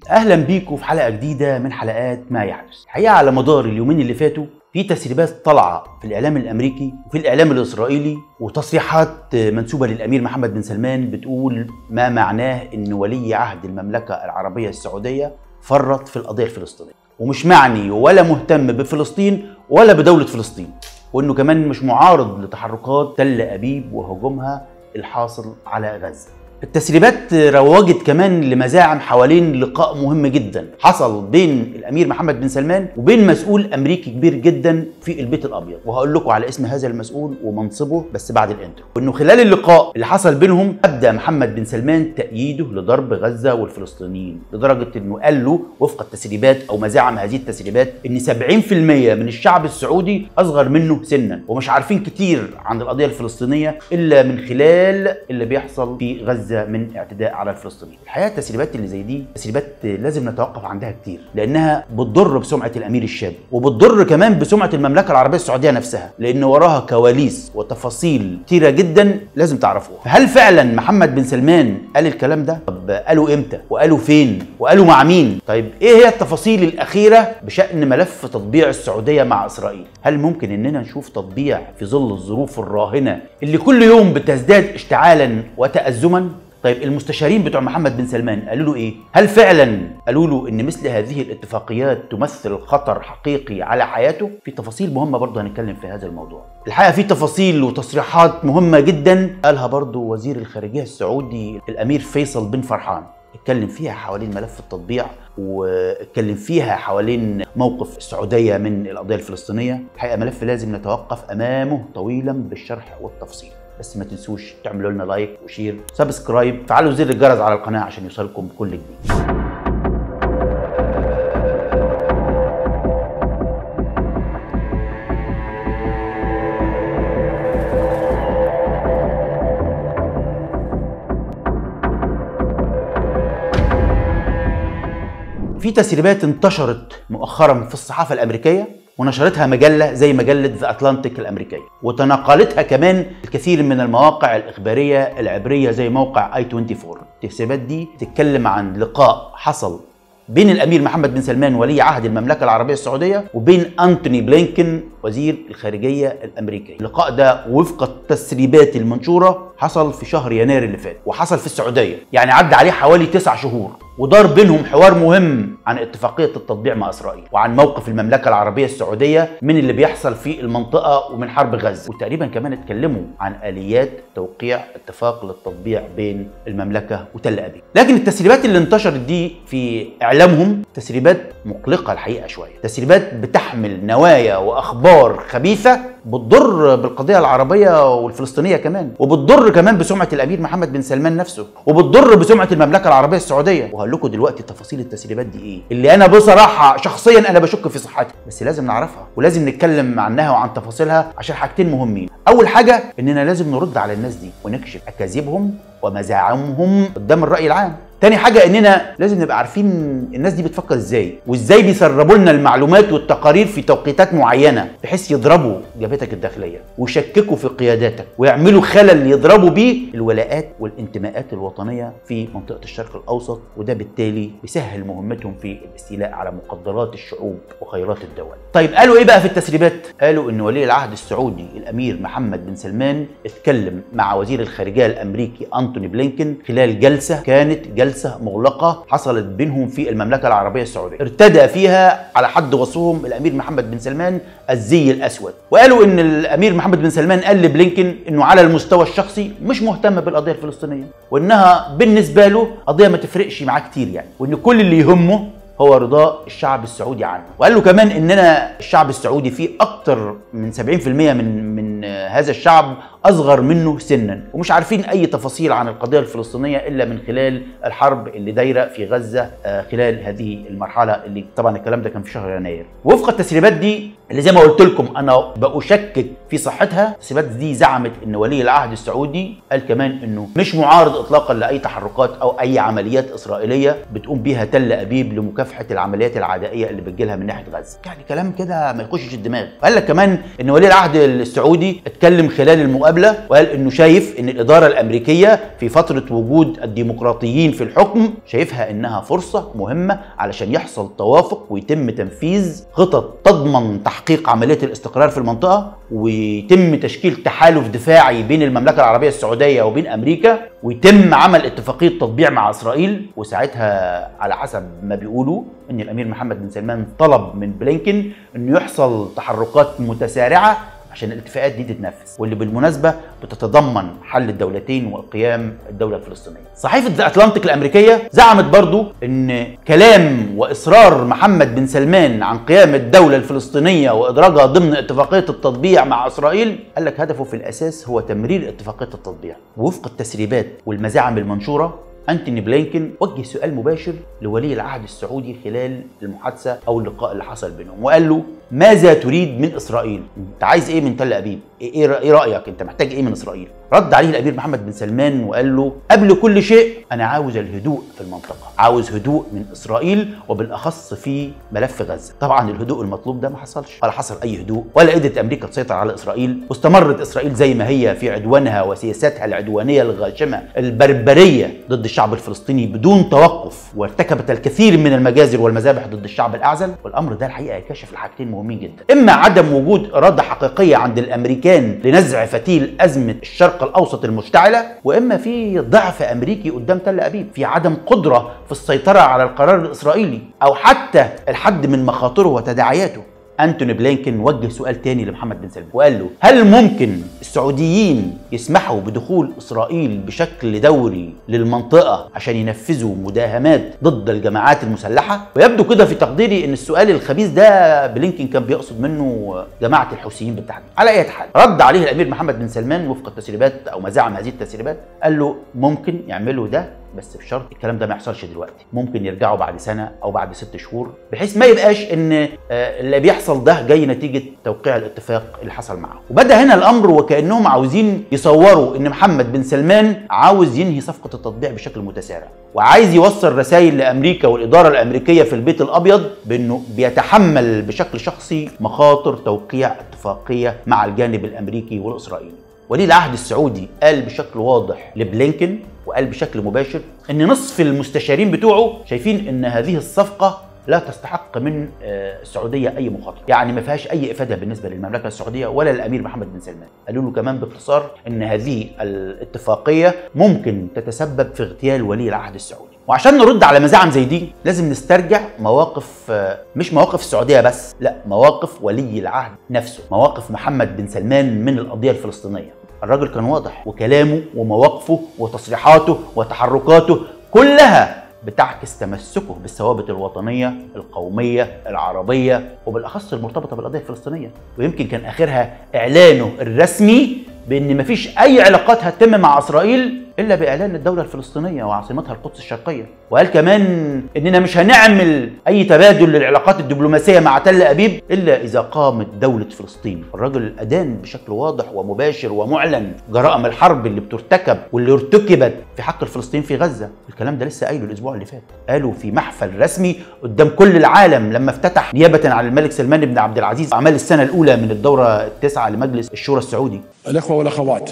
اهلا بيكم في حلقه جديده من حلقات ما يحدث الحقيقه على مدار اليومين اللي فاتوا في تسريبات طالعه في الاعلام الامريكي وفي الاعلام الاسرائيلي وتصريحات منسوبه للامير محمد بن سلمان بتقول ما معناه ان ولي عهد المملكه العربيه السعوديه فرط في القضيه الفلسطينيه ومش معني ولا مهتم بفلسطين ولا بدوله فلسطين وانه كمان مش معارض لتحركات تل ابيب وهجومها الحاصل على غزه التسريبات روجت كمان لمزاعم حوالين لقاء مهم جدا حصل بين الامير محمد بن سلمان وبين مسؤول امريكي كبير جدا في البيت الابيض وهقول لكم على اسم هذا المسؤول ومنصبه بس بعد الانترو وانه خلال اللقاء اللي حصل بينهم ابدا محمد بن سلمان تاييده لضرب غزه والفلسطينيين لدرجه انه قال له وفق التسريبات او مزاعم هذه التسريبات ان 70% من الشعب السعودي اصغر منه سنا ومش عارفين كتير عن القضيه الفلسطينيه الا من خلال اللي بيحصل في غزه من اعتداء على الفلسطينيين الحقيقه التسريبات اللي زي دي تسريبات لازم نتوقف عندها كتير لانها بتضر بسمعه الامير الشاب وبتضر كمان بسمعه المملكه العربيه السعوديه نفسها لان وراها كواليس وتفاصيل كتيره جدا لازم تعرفوها هل فعلا محمد بن سلمان قال الكلام ده طب قالوا امتى وقالوا فين وقالوا مع مين طيب ايه هي التفاصيل الاخيره بشان ملف تطبيع السعوديه مع اسرائيل هل ممكن اننا نشوف تطبيع في ظل الظروف الراهنه اللي كل يوم بتزداد اشتعالا وتازما طيب المستشارين بتوع محمد بن سلمان قالوا له ايه؟ هل فعلا قالوا له ان مثل هذه الاتفاقيات تمثل خطر حقيقي على حياته؟ في تفاصيل مهمه برضه هنتكلم في هذا الموضوع. الحقيقه في تفاصيل وتصريحات مهمه جدا قالها برضه وزير الخارجيه السعودي الامير فيصل بن فرحان. اتكلم فيها حوالين ملف التطبيع واتكلم فيها حوالين موقف السعوديه من القضيه الفلسطينيه، الحقيقه ملف لازم نتوقف امامه طويلا بالشرح والتفصيل. بس ما تنسوش تعملوا لنا لايك وشير سبسكرايب فعلوا زر الجرس على القناه عشان يوصلكم كل جديد في تسريبات انتشرت مؤخرا في الصحافه الامريكيه ونشرتها مجلة زي مجلة ذا أتلانتيك الأمريكية وتناقلتها كمان الكثير من المواقع الإخبارية العبرية زي موقع اي 24 التسريبات دي تتكلم عن لقاء حصل بين الامير محمد بن سلمان ولي عهد المملكه العربيه السعوديه وبين انتوني بلينكن وزير الخارجيه الامريكي اللقاء ده وفق التسريبات المنشوره حصل في شهر يناير اللي فات وحصل في السعوديه يعني عدى عليه حوالي تسع شهور ودار بينهم حوار مهم عن اتفاقيه التطبيع مع اسرائيل وعن موقف المملكه العربيه السعوديه من اللي بيحصل في المنطقه ومن حرب غزه وتقريبا كمان اتكلموا عن اليات توقيع اتفاق للتطبيع بين المملكه وتل ابيب لكن التسريبات اللي انتشرت دي في اعلامهم تسريبات مقلقه الحقيقه شويه تسريبات بتحمل نوايا واخبار خبيثه بتضر بالقضيه العربيه والفلسطينيه كمان وبتضر كمان بسمعه الامير محمد بن سلمان نفسه وبتضر بسمعه المملكه العربيه السعوديه وهقول لكم دلوقتي تفاصيل التسريبات دي ايه اللي انا بصراحه شخصيا انا بشك في صحتها بس لازم نعرفها ولازم نتكلم عنها وعن تفاصيلها عشان حاجتين مهمين اول حاجه اننا لازم نرد على الناس دي ونكشف اكاذيبهم ومزاعمهم قدام الراي العام تاني حاجة اننا لازم نبقى عارفين الناس دي بتفكر ازاي وازاي بيسربوا لنا المعلومات والتقارير في توقيتات معينة بحيث يضربوا جبهتك الداخلية ويشككوا في قياداتك ويعملوا خلل يضربوا بيه الولاءات والانتماءات الوطنية في منطقة الشرق الاوسط وده بالتالي بيسهل مهمتهم في الاستيلاء على مقدرات الشعوب وخيرات الدول. طيب قالوا ايه بقى في التسريبات؟ قالوا ان ولي العهد السعودي الامير محمد بن سلمان اتكلم مع وزير الخارجية الامريكي انتوني بلينكن خلال جلسة كانت جلسة جلسة مغلقة حصلت بينهم في المملكة العربية السعودية ارتدى فيها على حد وصفهم الأمير محمد بن سلمان الزي الأسود وقالوا إن الأمير محمد بن سلمان قال لبلينكن إنه على المستوى الشخصي مش مهتم بالقضية الفلسطينية وإنها بالنسبة له قضية ما تفرقش معاه كتير يعني وإن كل اللي يهمه هو رضاء الشعب السعودي عنه وقال له كمان اننا الشعب السعودي فيه اكتر من 70% من من هذا الشعب اصغر منه سنا ومش عارفين اي تفاصيل عن القضيه الفلسطينيه الا من خلال الحرب اللي دايره في غزه خلال هذه المرحله اللي طبعا الكلام ده كان في شهر يناير وفق التسريبات دي اللي زي ما قلت لكم انا بشكك في صحتها التسريبات دي زعمت ان ولي العهد السعودي قال كمان انه مش معارض اطلاقا لاي تحركات او اي عمليات اسرائيليه بتقوم بيها تل ابيب لمكافحه العمليات العدائيه اللي بتجيلها من ناحيه غزه يعني كلام كده ما يخشش الدماغ قال لك كمان ان ولي العهد السعودي اتكلم خلال المقابله مقابله وقال انه شايف ان الاداره الامريكيه في فتره وجود الديمقراطيين في الحكم شايفها انها فرصه مهمه علشان يحصل توافق ويتم تنفيذ خطط تضمن تحقيق عمليه الاستقرار في المنطقه ويتم تشكيل تحالف دفاعي بين المملكه العربيه السعوديه وبين امريكا ويتم عمل اتفاقيه تطبيع مع اسرائيل وساعتها على حسب ما بيقولوا ان الامير محمد بن سلمان طلب من بلينكن انه يحصل تحركات متسارعه عشان الاتفاقات دي تتنفذ واللي بالمناسبه بتتضمن حل الدولتين وقيام الدوله الفلسطينيه. صحيفه ذا اتلانتيك الامريكيه زعمت برضو ان كلام واصرار محمد بن سلمان عن قيام الدوله الفلسطينيه وادراجها ضمن اتفاقيه التطبيع مع اسرائيل قال لك هدفه في الاساس هو تمرير اتفاقيه التطبيع ووفق التسريبات والمزاعم المنشوره أنتوني بلينكن وجه سؤال مباشر لولي العهد السعودي خلال المحادثة أو اللقاء اللي حصل بينهم وقال له ماذا تريد من إسرائيل؟ أنت عايز إيه من تل أبيب؟ إيه, إيه رأيك؟ أنت محتاج إيه من إسرائيل؟ رد عليه الأمير محمد بن سلمان وقال له قبل كل شيء أنا عاوز الهدوء في المنطقة عاوز هدوء من إسرائيل وبالأخص في ملف غزة طبعا الهدوء المطلوب ده ما حصلش ولا حصل أي هدوء ولا قدرت أمريكا تسيطر على إسرائيل واستمرت إسرائيل زي ما هي في عدوانها وسياساتها العدوانية الغاشمة البربرية ضد الشعب الفلسطيني بدون توقف وارتكبت الكثير من المجازر والمذابح ضد الشعب الأعزل والأمر ده الحقيقة يكشف الحاجتين مهمين جدا إما عدم وجود إرادة حقيقية عند الأمريكان لنزع فتيل أزمة الشرق الأوسط المشتعلة وإما في ضعف أمريكي قدام تل أبيب في عدم قدرة في السيطرة على القرار الإسرائيلي أو حتى الحد من مخاطره وتداعياته أنتوني بلينكن وجه سؤال تاني لمحمد بن سلمان وقال له هل ممكن السعوديين يسمحوا بدخول إسرائيل بشكل دوري للمنطقة عشان ينفذوا مداهمات ضد الجماعات المسلحة ويبدو كده في تقديري أن السؤال الخبيث ده بلينكن كان بيقصد منه جماعة الحوثيين بالتحديد على أي حال رد عليه الأمير محمد بن سلمان وفق التسريبات أو مزاعم هذه التسريبات قال له ممكن يعملوا ده بس بشرط الكلام ده ما يحصلش دلوقتي ممكن يرجعوا بعد سنه او بعد ست شهور بحيث ما يبقاش ان اللي بيحصل ده جاي نتيجه توقيع الاتفاق اللي حصل معاهم وبدا هنا الامر وكانهم عاوزين يصوروا ان محمد بن سلمان عاوز ينهي صفقه التطبيع بشكل متسارع وعايز يوصل رسائل لامريكا والاداره الامريكيه في البيت الابيض بانه بيتحمل بشكل شخصي مخاطر توقيع اتفاقيه مع الجانب الامريكي والاسرائيلي ولي العهد السعودي قال بشكل واضح لبلينكن وقال بشكل مباشر ان نصف المستشارين بتوعه شايفين ان هذه الصفقه لا تستحق من السعوديه اي مخاطره، يعني ما فيهاش اي افاده بالنسبه للمملكه السعوديه ولا للامير محمد بن سلمان، قالوا له كمان باختصار ان هذه الاتفاقيه ممكن تتسبب في اغتيال ولي العهد السعودي. وعشان نرد على مزاعم زي دي لازم نسترجع مواقف مش مواقف السعوديه بس، لا مواقف ولي العهد نفسه، مواقف محمد بن سلمان من القضيه الفلسطينيه. الراجل كان واضح وكلامه ومواقفه وتصريحاته وتحركاته كلها بتعكس تمسكه بالثوابت الوطنيه القوميه العربيه وبالاخص المرتبطه بالقضيه الفلسطينيه ويمكن كان اخرها اعلانه الرسمي بان مفيش اي علاقات هتتم مع اسرائيل الا باعلان الدوله الفلسطينيه وعاصمتها القدس الشرقيه وقال كمان اننا مش هنعمل اي تبادل للعلاقات الدبلوماسيه مع تل ابيب الا اذا قامت دوله فلسطين الرجل ادان بشكل واضح ومباشر ومعلن جرائم الحرب اللي بترتكب واللي ارتكبت في حق الفلسطينيين في غزه الكلام ده لسه قايله الاسبوع اللي فات قالوا في محفل رسمي قدام كل العالم لما افتتح نيابه عن الملك سلمان بن عبد العزيز اعمال السنه الاولى من الدوره التاسعه لمجلس الشورى السعودي الاخوه والاخوات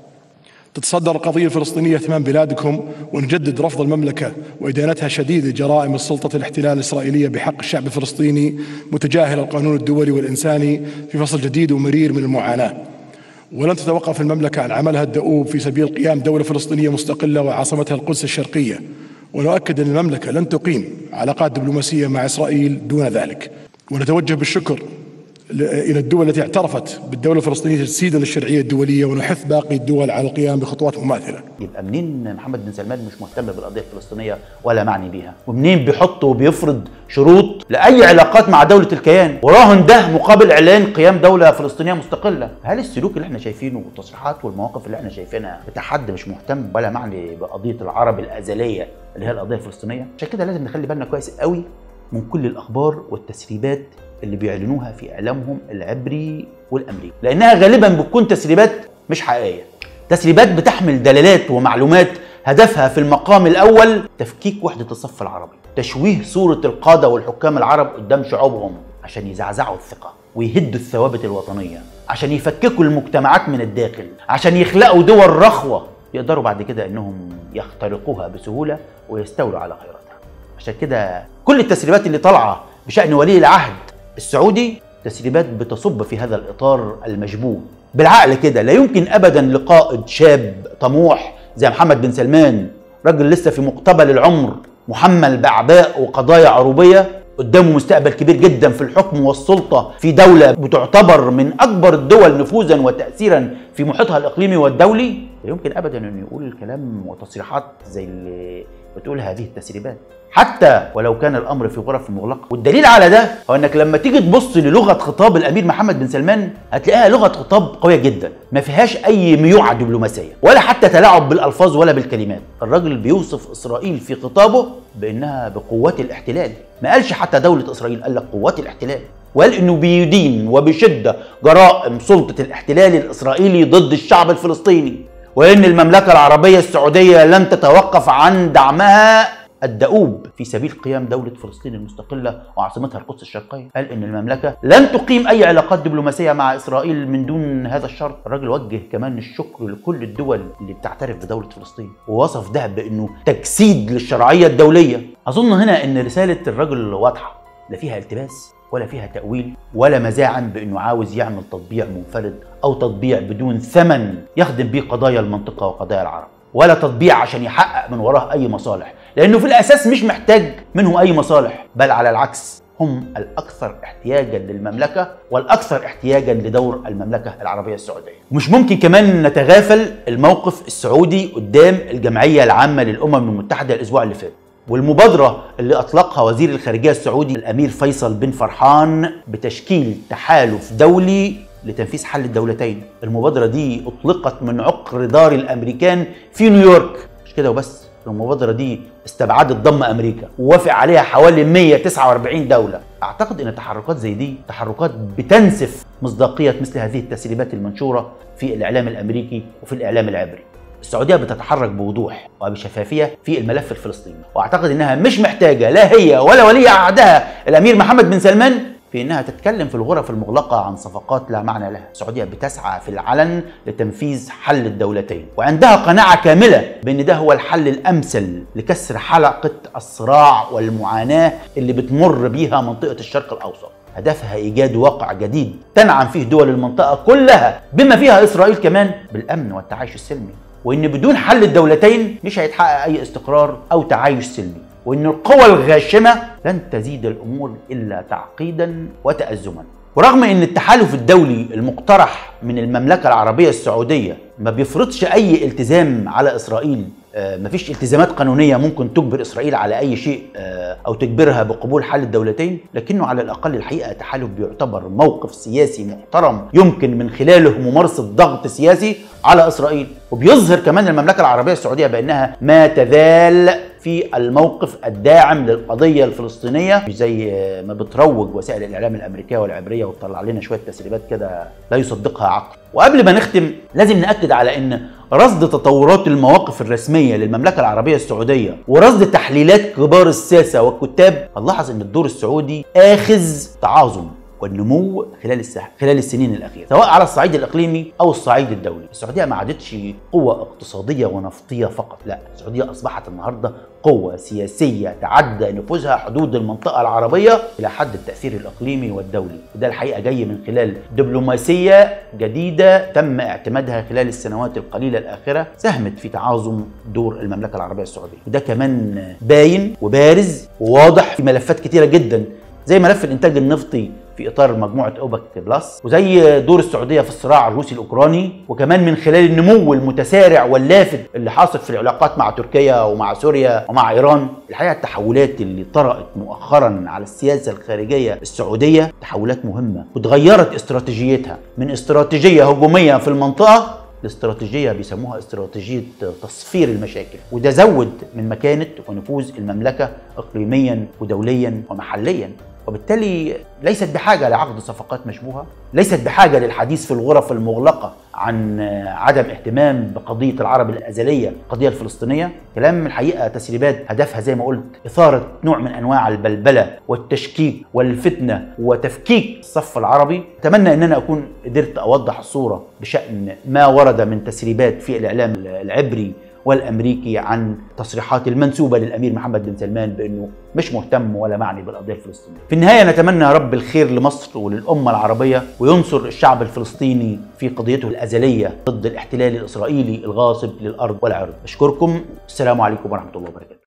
تتصدر القضية الفلسطينية اهتمام بلادكم ونجدد رفض المملكة وإدانتها شديدة جرائم السلطة الاحتلال الإسرائيلية بحق الشعب الفلسطيني متجاهل القانون الدولي والإنساني في فصل جديد ومرير من المعاناة ولن تتوقف المملكة عن عملها الدؤوب في سبيل قيام دولة فلسطينية مستقلة وعاصمتها القدس الشرقية ونؤكد أن المملكة لن تقيم علاقات دبلوماسية مع إسرائيل دون ذلك ونتوجه بالشكر الى الدول التي اعترفت بالدوله الفلسطينيه تجسيدا للشرعيه الدوليه ونحث باقي الدول على القيام بخطوات مماثله. يبقى منين محمد بن سلمان مش مهتم بالقضيه الفلسطينيه ولا معني بيها؟ ومنين بيحط وبيفرض شروط لاي علاقات مع دوله الكيان؟ وراهن ده مقابل اعلان قيام دوله فلسطينيه مستقله. هل السلوك اللي احنا شايفينه والتصريحات والمواقف اللي احنا شايفينها بتاع حد مش مهتم ولا معني بقضيه العرب الازليه اللي هي القضيه الفلسطينيه؟ عشان كده لازم نخلي بالنا كويس قوي من كل الاخبار والتسريبات اللي بيعلنوها في اعلامهم العبري والامريكي لانها غالبا بتكون تسريبات مش حقيقيه تسريبات بتحمل دلالات ومعلومات هدفها في المقام الاول تفكيك وحده الصف العربي تشويه صوره القاده والحكام العرب قدام شعوبهم عشان يزعزعوا الثقه ويهدوا الثوابت الوطنيه عشان يفككوا المجتمعات من الداخل عشان يخلقوا دول رخوة يقدروا بعد كده انهم يخترقوها بسهولة ويستولوا على خيراتها عشان كده كل التسريبات اللي طالعة بشأن ولي العهد السعودي تسريبات بتصب في هذا الإطار المشبوه بالعقل كده لا يمكن أبدا لقائد شاب طموح زي محمد بن سلمان راجل لسه في مقتبل العمر محمل بأعباء وقضايا عروبية قدامه مستقبل كبير جدا في الحكم والسلطة في دولة بتعتبر من أكبر الدول نفوذا وتأثيرا في محيطها الإقليمي والدولي لا يمكن أبدا أن يقول الكلام وتصريحات زي اللي بتقول هذه التسريبات حتى ولو كان الامر في غرف مغلقه والدليل على ده هو انك لما تيجي تبص للغه خطاب الامير محمد بن سلمان هتلاقيها لغه خطاب قويه جدا ما فيهاش اي ميوعه دبلوماسيه ولا حتى تلاعب بالالفاظ ولا بالكلمات الراجل بيوصف اسرائيل في خطابه بانها بقوات الاحتلال ما قالش حتى دوله اسرائيل قال لك قوات الاحتلال وقال انه بيدين وبشده جرائم سلطه الاحتلال الاسرائيلي ضد الشعب الفلسطيني وان المملكه العربيه السعوديه لن تتوقف عن دعمها الدؤوب في سبيل قيام دولة فلسطين المستقلة وعاصمتها القدس الشرقية قال إن المملكة لن تقيم أي علاقات دبلوماسية مع إسرائيل من دون هذا الشرط الراجل وجه كمان الشكر لكل الدول اللي بتعترف بدولة فلسطين ووصف ده بأنه تجسيد للشرعية الدولية أظن هنا أن رسالة الراجل واضحة لا فيها التباس ولا فيها تأويل ولا مزاعم بأنه عاوز يعمل تطبيع منفرد أو تطبيع بدون ثمن يخدم بيه قضايا المنطقة وقضايا العرب ولا تطبيع عشان يحقق من وراه أي مصالح لأنه في الأساس مش محتاج منهم أي مصالح بل على العكس هم الأكثر احتياجا للمملكة والأكثر احتياجا لدور المملكة العربية السعودية ومش ممكن كمان نتغافل الموقف السعودي قدام الجمعية العامة للأمم المتحدة الأسبوع اللي فات والمبادرة اللي أطلقها وزير الخارجية السعودي الأمير فيصل بن فرحان بتشكيل تحالف دولي لتنفيذ حل الدولتين المبادرة دي أطلقت من عقر دار الأمريكان في نيويورك مش كده وبس المبادرة دي استبعدت ضم أمريكا ووافق عليها حوالي 149 دولة أعتقد أن تحركات زي دي تحركات بتنسف مصداقية مثل هذه التسريبات المنشورة في الإعلام الأمريكي وفي الإعلام العبري السعوديه بتتحرك بوضوح وبشفافيه في الملف الفلسطيني واعتقد انها مش محتاجه لا هي ولا ولي عهدها الامير محمد بن سلمان في انها تتكلم في الغرف المغلقه عن صفقات لا معنى لها، السعوديه بتسعى في العلن لتنفيذ حل الدولتين، وعندها قناعه كامله بان ده هو الحل الامثل لكسر حلقه الصراع والمعاناه اللي بتمر بيها منطقه الشرق الاوسط. هدفها ايجاد واقع جديد تنعم فيه دول المنطقه كلها بما فيها اسرائيل كمان بالامن والتعايش السلمي. وان بدون حل الدولتين مش هيتحقق اي استقرار او تعايش سلمي وان القوى الغاشمه لن تزيد الامور الا تعقيدا وتازما ورغم ان التحالف الدولي المقترح من المملكه العربيه السعوديه ما بيفرضش اي التزام على اسرائيل آه، مفيش التزامات قانونيه ممكن تجبر اسرائيل على اي شيء آه، او تجبرها بقبول حل الدولتين لكنه على الاقل الحقيقه تحالف بيعتبر موقف سياسي محترم يمكن من خلاله ممارسه ضغط سياسي على اسرائيل وبيظهر كمان المملكه العربيه السعوديه بانها ما تزال في الموقف الداعم للقضيه الفلسطينيه مش زي ما بتروج وسائل الاعلام الامريكيه والعبريه وتطلع لنا شويه تسريبات كده لا يصدقها عقل وقبل ما نختم لازم ناكد على ان رصد تطورات المواقف الرسميه للمملكه العربيه السعوديه ورصد تحليلات كبار الساسه والكتاب هنلاحظ ان الدور السعودي اخذ تعاظم والنمو خلال السح... خلال السنين الاخيره سواء على الصعيد الاقليمي او الصعيد الدولي السعوديه ما عادتش قوه اقتصاديه ونفطيه فقط لا السعوديه اصبحت النهارده قوه سياسيه تعدى نفوذها حدود المنطقه العربيه الى حد التاثير الاقليمي والدولي وده الحقيقه جاي من خلال دبلوماسيه جديده تم اعتمادها خلال السنوات القليله الاخره ساهمت في تعاظم دور المملكه العربيه السعوديه وده كمان باين وبارز وواضح في ملفات كتيره جدا زي ملف الانتاج النفطي في اطار مجموعه اوبك بلس وزي دور السعوديه في الصراع الروسي الاوكراني وكمان من خلال النمو المتسارع واللافت اللي حاصل في العلاقات مع تركيا ومع سوريا ومع ايران الحقيقه التحولات اللي طرأت مؤخرا على السياسه الخارجيه السعوديه تحولات مهمه وتغيرت استراتيجيتها من استراتيجيه هجوميه في المنطقه الاستراتيجيه بيسموها استراتيجيه تصفير المشاكل وده زود من مكانه ونفوذ المملكه اقليميا ودوليا ومحليا وبالتالي ليست بحاجه لعقد صفقات مشبوهه، ليست بحاجه للحديث في الغرف المغلقه عن عدم اهتمام بقضيه العرب الازليه، القضيه الفلسطينيه، كلام الحقيقه تسريبات هدفها زي ما قلت اثاره نوع من انواع البلبله والتشكيك والفتنه وتفكيك الصف العربي، اتمنى ان انا اكون قدرت اوضح الصوره بشان ما ورد من تسريبات في الاعلام العبري والامريكي عن تصريحات المنسوبه للامير محمد بن سلمان بانه مش مهتم ولا معني بالقضيه الفلسطينيه. في النهايه نتمنى يا رب الخير لمصر وللامه العربيه وينصر الشعب الفلسطيني في قضيته الازليه ضد الاحتلال الاسرائيلي الغاصب للارض والعرض. اشكركم السلام عليكم ورحمه الله وبركاته.